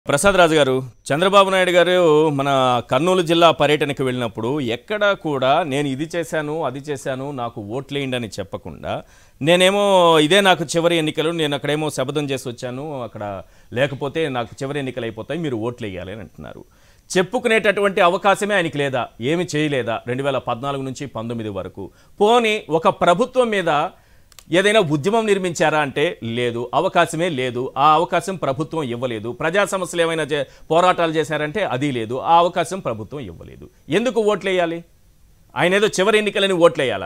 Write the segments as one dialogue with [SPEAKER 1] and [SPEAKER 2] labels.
[SPEAKER 1] ప్రసాద్ రాజు గారు చంద్రబాబు నాయుడు గారు మన కర్నూలు జిల్లా పర్యటనకు వెళ్ళినప్పుడు ఎక్కడా కూడా నేను ఇది చేశాను అది చేశాను నాకు ఓట్లేయండి అని చెప్పకుండా నేనేమో ఇదే నాకు చివరి ఎన్నికలు నేను అక్కడేమో శబదం చేసి వచ్చాను అక్కడ లేకపోతే నాకు చివరి ఎన్నికలు అయిపోతాయి మీరు ఓట్లు వేయాలి అని అంటున్నారు చెప్పుకునేటటువంటి అవకాశమే ఆయనకి లేదా ఏమి చేయలేదా రెండు వేల పద్నాలుగు నుంచి పంతొమ్మిది వరకు పోనీ ఒక ప్రభుత్వం మీద ఏదైనా ఉద్యమం నిర్మించారా అంటే లేదు అవకాశమే లేదు ఆ అవకాశం ప్రభుత్వం ఇవ్వలేదు ప్రజా సమస్యలు ఏమైనా చే- పోరాటాలు చేశారంటే అది లేదు ఆ అవకాశం ప్రభుత్వం ఇవ్వలేదు ఎందుకు ఓట్లేయాలి ఆయన ఏదో చివరి ఎన్నికలని ఓట్లేయాలా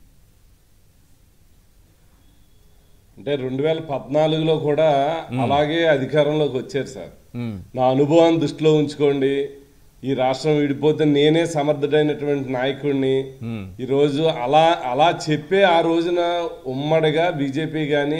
[SPEAKER 2] అంటే రెండు వేల పద్నాలుగులో కూడా అలాగే అధికారంలోకి వచ్చారు సార్ నా అనుభవాన్ని దృష్టిలో ఉంచుకోండి ఈ రాష్ట్రం విడిపోతే నేనే సమర్థుడైనటువంటి నాయకుడిని ఈరోజు అలా అలా చెప్పే ఆ రోజున ఉమ్మడిగా బీజేపీ కానీ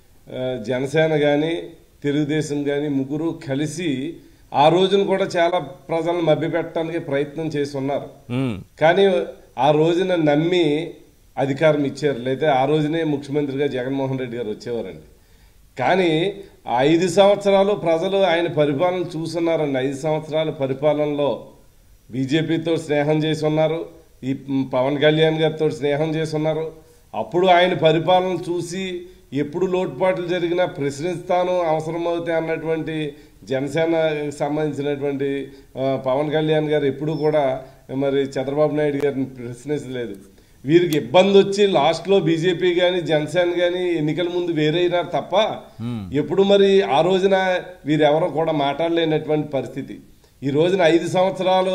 [SPEAKER 2] జనసేన కానీ తెలుగుదేశం కానీ ముగ్గురు కలిసి ఆ రోజున కూడా చాలా ప్రజలను మభ్యపెట్టడానికి ప్రయత్నం చేసి ఉన్నారు
[SPEAKER 1] ఉమ్,
[SPEAKER 2] కానీ ఆ రోజున నమ్మి అధికారం ఇచ్చారు లేదా ఆ రోజునే ముఖ్యమంత్రిగా జగన్మోహన్ రెడ్డి గారు వచ్చేవారండి కానీ ఆ ఐదు సంవత్సరాలు ప్రజలు ఆయన పరిపాలన చూస్తున్నారండి ఐదు సంవత్సరాల పరిపాలనలో బీజేపీతో స్నేహం చేసి ఉన్నారు ఈ పవన్ కళ్యాణ్ గారితో స్నేహం చేసి ఉన్నారు అప్పుడు ఆయన పరిపాలన చూసి ఎప్పుడు లోటుపాట్లు జరిగినా ప్రశ్నిస్తాను అవసరమవుతాయి అన్నటువంటి జనసేనకి సంబంధించినటువంటి ఆ, పవన్ కళ్యాణ్ గారు ఎప్పుడు కూడా మరి చంద్రబాబు నాయుడు గారిని ప్రశ్నించలేదు వీరికి ఇబ్బంది వచ్చి లాస్ట్లో బీజేపీ కానీ జనసేన కానీ ఎన్నికల ముందు వేరైనారు తప్ప ఎప్పుడు మరి ఆ రోజున వీరెవరో కూడా మాట్లాడలేనటువంటి పరిస్థితి ఈ రోజున ఐదు సంవత్సరాలు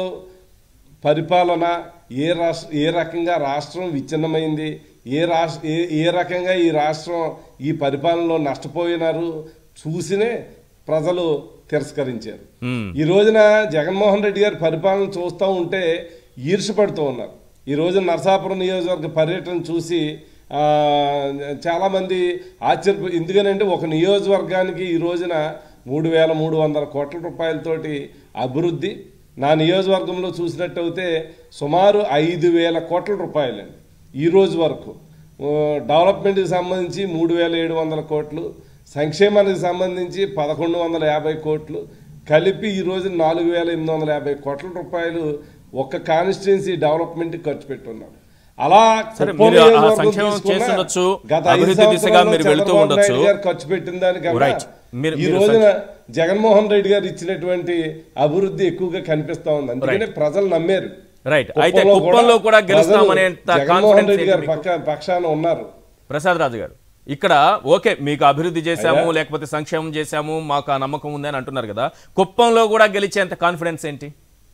[SPEAKER 2] పరిపాలన ఏ రాష్ట్ర ఏ రకంగా రాష్ట్రం విచ్ఛిన్నమైంది ఏ రాష్ట్ర ఏ ఏ రకంగా ఈ రాష్ట్రం ఈ పరిపాలనలో నష్టపోయినారు చూసినే ప్రజలు తిరస్కరించారు
[SPEAKER 1] ఉమ్,
[SPEAKER 2] ఈ రోజున జగన్మోహన్ రెడ్డి గారి పరిపాలన చూస్తూ ఉంటే ఈర్షపడుతూ ఉన్నారు ఈ రోజు నరసాపురం నియోజకవర్గ పర్యటన చూసి ఆ, చాలా మంది ఆశ్చర్య ఎందుకనంటే ఒక నియోజకవర్గానికి ఈ రోజున మూడు వేల మూడు వందల కోట్ల రూపాయలతోటి అభివృద్ధి నా నియోజకవర్గంలో చూసినట్టయితే సుమారు ఐదు వేల కోట్ల రూపాయలండి ఈ రోజు వరకు ఆ, డెవలప్మెంట్కి సంబంధించి మూడు వేల ఏడు వందల కోట్లు సంక్షేమానికి సంబంధించి పదకొండు వందల యాభై కోట్లు కలిపి ఈ రోజు నాలుగు వేల ఎనిమిది వందల యాభై కోట్ల రూపాయలు ఒక్క కాన్స్టిట్యున్సీ డెవలప్మెంట్ ఖర్చు పెట్టున్నారు అలా
[SPEAKER 1] సరే,
[SPEAKER 2] కుప్పం
[SPEAKER 1] మీరు ఆ
[SPEAKER 2] నియోజకవర్గం
[SPEAKER 1] సంక్షేమం
[SPEAKER 2] తీసుకున్నా
[SPEAKER 1] చేస్తుండొచ్చు,
[SPEAKER 2] గత ఐదు
[SPEAKER 1] అభివృద్ధి దిశగా
[SPEAKER 2] సంవత్సరాల్లో
[SPEAKER 1] మీరు వెళుతూ
[SPEAKER 2] చంద్రబాబు
[SPEAKER 1] ఉండొచ్చు.
[SPEAKER 2] నాయుడు గారు ఖర్చు పెట్టిన దానికన్నా
[SPEAKER 1] Right. మీరు-
[SPEAKER 2] ఈ
[SPEAKER 1] మీరు
[SPEAKER 2] రోజున జగన్మోహన్ రెడ్డి గారు ఇచ్చినటువంటి అభివృద్ధి ఎక్కువగా కనిపిస్తా ఉంది అందుకనే ప్రజలు నమ్మారు
[SPEAKER 1] రైట్ అయితే
[SPEAKER 2] కుప్పంలో
[SPEAKER 1] కుప్పంలో కూడా గెలుస్తామనేంత
[SPEAKER 2] ప్రజలు జగన్మోహన్
[SPEAKER 1] కాన్ఫిడెన్స్
[SPEAKER 2] రెడ్డి
[SPEAKER 1] ఏంటి
[SPEAKER 2] గారి
[SPEAKER 1] మీకు?
[SPEAKER 2] పక్క పక్షాన ఉన్నారు
[SPEAKER 1] ప్రసాద్ రాజు గారు ఇక్కడ ఓకే మీకు అభివృద్ధి చేశాము లేకపోతే సంక్షేమం చేశాము మాకు ఆ నమ్మకం ఉంది అని అంటున్నారు కదా కుప్పంలో కూడా గెలిచేంత కాన్ఫిడెన్స్ ఏంటి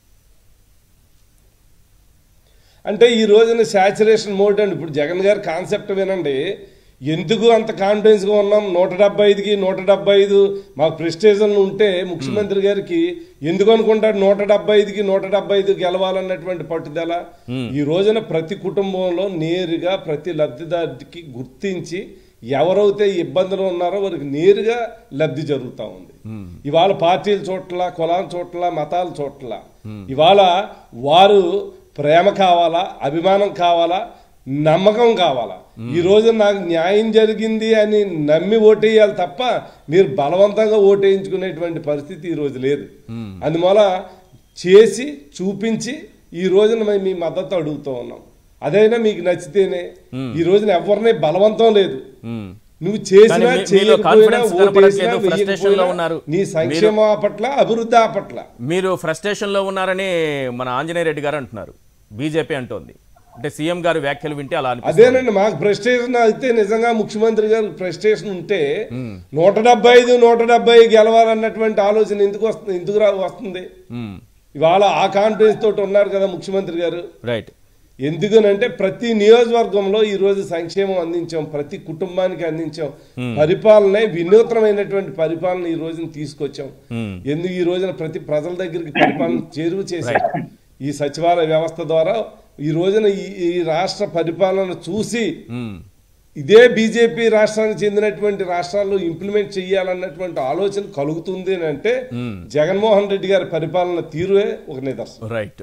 [SPEAKER 2] అంటే ఈ రోజున శాచురేషన్ మోడ్ అండి ఇప్పుడు జగన్ గారి కాన్సెప్ట్ వినండి ఎందుకు అంత కాన్ఫిడెన్స్ గా ఉన్నాం నూట డెబ్బై ఐదుకి నూట డెబ్బై ఐదు మాకు ప్రెస్టేజన్ ఉంటే ముఖ్యమంత్రి గారికి ఎందుకు అనుకుంటాడు నూట డెబ్బై ఐదుకి నూట డెబ్బై ఐదు గెలవాలన్నటువంటి పట్టుదల ఈ రోజున ప్రతి కుటుంబంలో నేరుగా ప్రతి లబ్ధిదారుడికి గుర్తించి ఎవరైతే ఇబ్బందులు ఉన్నారో వారికి నేరుగా లబ్ధి జరుగుతూ ఉంది ఇవాళ పార్టీల చోట్ల కులాల చోట్ల మతాల చోట్ల ఇవాళ వారు ప్రేమ కావాలా అభిమానం కావాలా నమ్మకం కావాలా ఈ రోజు నాకు న్యాయం జరిగింది అని నమ్మి ఓటేయాలి తప్ప మీరు బలవంతంగా ఓటేయించుకునేటువంటి పరిస్థితి ఈ రోజు లేదు అందువల్ల చేసి చూపించి ఈ రోజున మేము మీ మద్దతు అడుగుతూ ఉన్నాం అదైనా మీకు నచ్చితేనే ఈ రోజున ఎవరిని బలవంతం లేదు
[SPEAKER 1] మ్మ్.
[SPEAKER 2] నువ్వు చేసినా
[SPEAKER 1] కానీ మీ- మీలో
[SPEAKER 2] చేయకపోయినా,
[SPEAKER 1] confidence
[SPEAKER 2] ఓటేసినా,
[SPEAKER 1] కనపడట్లేదు, frustration లో
[SPEAKER 2] వేయకపోయినా
[SPEAKER 1] ఉన్నారు.
[SPEAKER 2] నీ సంక్షేమం పట్ల అభివృద్ధి ఆ పట్ల
[SPEAKER 1] మీరు ఫ్రస్ట్రేషన్ లో ఉన్నారని మన ఆంజనేయ రెడ్డి గారు అంటున్నారు బీజేపీ అంటోంది అంటే సీఎం గారు వ్యాఖ్యలు వింటే అలా అనిపిస్తుంది
[SPEAKER 2] అదేనండి మాకు ప్రెస్టేషన్ అయితే నిజంగా ముఖ్యమంత్రి గారు ప్రెస్టేషన్ ఉంటే నూట డెబ్బై ఐదు నూట డెబ్బై గెలవాలన్నటువంటి ఆలోచన ఎందుకు వస్తుంది ఎందుకు రా వస్తుంది
[SPEAKER 1] మ్మ్.
[SPEAKER 2] ఇవాళ ఆ కాన్ఫిడెన్స్ తోటి ఉన్నారు కదా ముఖ్యమంత్రి గారు
[SPEAKER 1] రైట్
[SPEAKER 2] ఎందుకనంటే ప్రతి నియోజకవర్గంలో ఈ రోజు సంక్షేమం అందించాం ప్రతి కుటుంబానికి అందించాం పరిపాలన వినూత్నమైనటువంటి పరిపాలన ఈ రోజున తీసుకొచ్చాం
[SPEAKER 1] మ్మ్.
[SPEAKER 2] ఎందుకు ఈ రోజున ప్రతి ప్రజల దగ్గరికి పరిపాలన చేరువ చేశాం ఈ సచివాలయ వ్యవస్థ ద్వారా ఈ రోజున ఈ ఈ రాష్ట్ర పరిపాలన చూసి
[SPEAKER 1] మ్మ్.
[SPEAKER 2] ఇదే బీజేపీ రాష్ట్రానికి చెందినటువంటి రాష్ట్రాల్లో ఇంప్లిమెంట్ చేయాలన్నటువంటి ఆలోచన కలుగుతుంది అని అంటే జగన్మోహన్ రెడ్డి గారి పరిపాలన తీరువే ఒక నిదర్శనం
[SPEAKER 1] రైట్